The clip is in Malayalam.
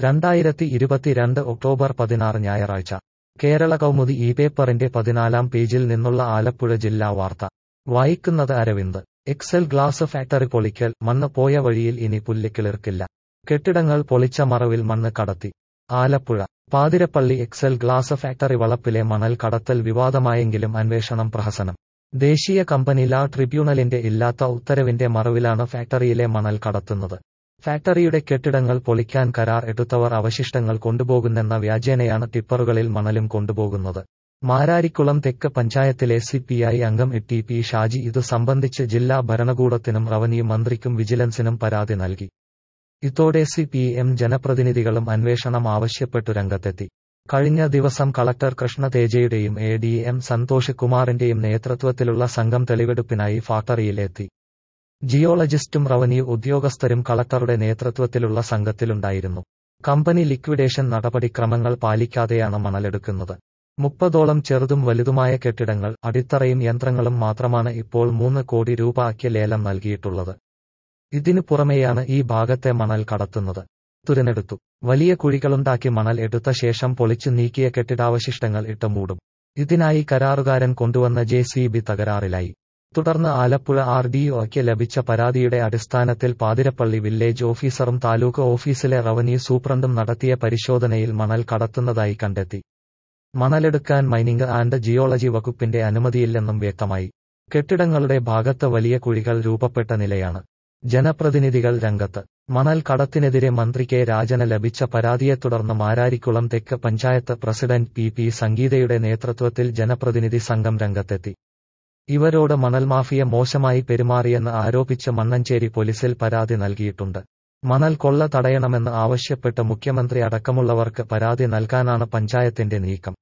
രണ്ടായിരത്തി ഇരുപത്തിരണ്ട് ഒക്ടോബർ പതിനാറ് ഞായറാഴ്ച കേരള കൗമുദി ഈ പേപ്പറിന്റെ പതിനാലാം പേജിൽ നിന്നുള്ള ആലപ്പുഴ ജില്ലാ വാർത്ത വായിക്കുന്നത് അരവിന്ദ് എക്സൽ ഗ്ലാസ് ഫാക്ടറി പൊളിക്കൽ മണ്ണ് പോയ വഴിയിൽ ഇനി പുല്ലിക്കിളിർക്കില്ല കെട്ടിടങ്ങൾ പൊളിച്ച മറവിൽ മണ്ണ് കടത്തി Alappuzha Pathirappally Excel glass factory വളപ്പിലെ മണൽ കടത്തൽ വിവാദമായെങ്കിലും അന്വേഷണം പ്രഹസനം ദേശീയ കമ്പനി ലാ ട്രിബ്യൂണലിന്റെ ഇല്ലാത്ത ഉത്തരവിന്റെ മറവിലാണ് ഫാക്ടറിയിലെ മണൽ കടത്തുന്നത് ഫാക്ടറിയുടെ കെട്ടിടങ്ങൾ പൊളിക്കാൻ കരാർ എടുത്തവർ അവശിഷ്ടങ്ങൾ കൊണ്ടുപോകുന്നെന്ന വ്യാജേനയാണ് ടിപ്പറുകളിൽ മണലും കൊണ്ടുപോകുന്നത് മാരാരിക്കുളം തെക്ക് പഞ്ചായത്തിലെ സി പി ഐ അംഗം ടി പി ഷാജി ഇതു സംബന്ധിച്ച് ജില്ലാ ഭരണകൂടത്തിനും റവന്യൂ മന്ത്രിക്കും വിജിലൻസിനും പരാതി നൽകി ഇതോടെ സി പി എം ജനപ്രതിനിധികളും അന്വേഷണം ആവശ്യപ്പെട്ടു രംഗത്തെത്തി കഴിഞ്ഞ ദിവസം കളക്ടർ കൃഷ്ണ തേജയുടെയും എ ഡി എം സന്തോഷ് കുമാറിന്റെയും നേതൃത്വത്തിലുള്ള സംഘം തെളിവെടുപ്പിനായി ഫാക്ടറിയിലെത്തി ജിയോളജിസ്റ്റും റവന്യൂ ഉദ്യോഗസ്ഥരും കളക്ടറുടെ നേതൃത്വത്തിലുള്ള സംഘത്തിലുണ്ടായിരുന്നു കമ്പനി ലിക്വിഡേഷൻ നടപടിക്രമങ്ങൾ പാലിക്കാതെയാണ് മണലെടുക്കുന്നത് മുപ്പതോളം ചെറുതും വലുതുമായ കെട്ടിടങ്ങൾ അടിത്തറയും യന്ത്രങ്ങളും മാത്രമാണ് ഇപ്പോൾ മൂന്ന് കോടി രൂപ ആക്കി ലേലം നൽകിയിട്ടുള്ളത് ഇതിനു പുറമെയാണ് ഈ ഭാഗത്തെ മണൽ കടത്തുന്നത് തുരനെടുത്തു വലിയ കുഴികളുണ്ടാക്കി മണൽ എടുത്ത ശേഷം പൊളിച്ചു നീക്കിയ കെട്ടിടാവശിഷ്ടങ്ങൾ ഇട്ട് മൂടും ഇതിനായി കരാറുകാരൻ കൊണ്ടുവന്ന ജെ സി ബി തകരാറിലായി തുടർന്ന് ആലപ്പുഴ ആർ ഡി ഒക്ക് ലഭിച്ച പരാതിയുടെ അടിസ്ഥാനത്തിൽ പാതിരപ്പള്ളി വില്ലേജ് ഓഫീസറും താലൂക്ക് ഓഫീസിലെ റവന്യൂ സൂപ്രണ്ടും നടത്തിയ പരിശോധനയിൽ മണൽ കടത്തുന്നതായി കണ്ടെത്തി മണലെടുക്കാൻ മൈനിംഗ് ആൻഡ് ജിയോളജി വകുപ്പിന്റെ അനുമതിയില്ലെന്നും വ്യക്തമായി കെട്ടിടങ്ങളുടെ ഭാഗത്ത് വലിയ കുഴികൾ രൂപപ്പെട്ട നിലയാണ് ജനപ്രതിനിധികൾ രംഗത്ത് മണൽ കടത്തിനെതിരെ മന്ത്രി കെ രാജന് ലഭിച്ച പരാതിയെ തുടർന്ന് മാരാരിക്കുളം തെക്ക് പഞ്ചായത്ത് പ്രസിഡന്റ് പി പി സംഗീതയുടെ നേതൃത്വത്തിൽ ജനപ്രതിനിധി സംഘം രംഗത്തെത്തി ഇവരോട് മണൽ മാഫിയ മോശമായി പെരുമാറിയെന്ന് ആരോപിച്ച് മണ്ണഞ്ചേരി പോലീസിൽ പരാതി നൽകിയിട്ടുണ്ട് മണൽ കൊള്ള തടയണമെന്ന് ആവശ്യപ്പെട്ട് മുഖ്യമന്ത്രി അടക്കമുള്ളവർക്ക് പരാതി നൽകാനാണ് പഞ്ചായത്തിന്റെ നീക്കം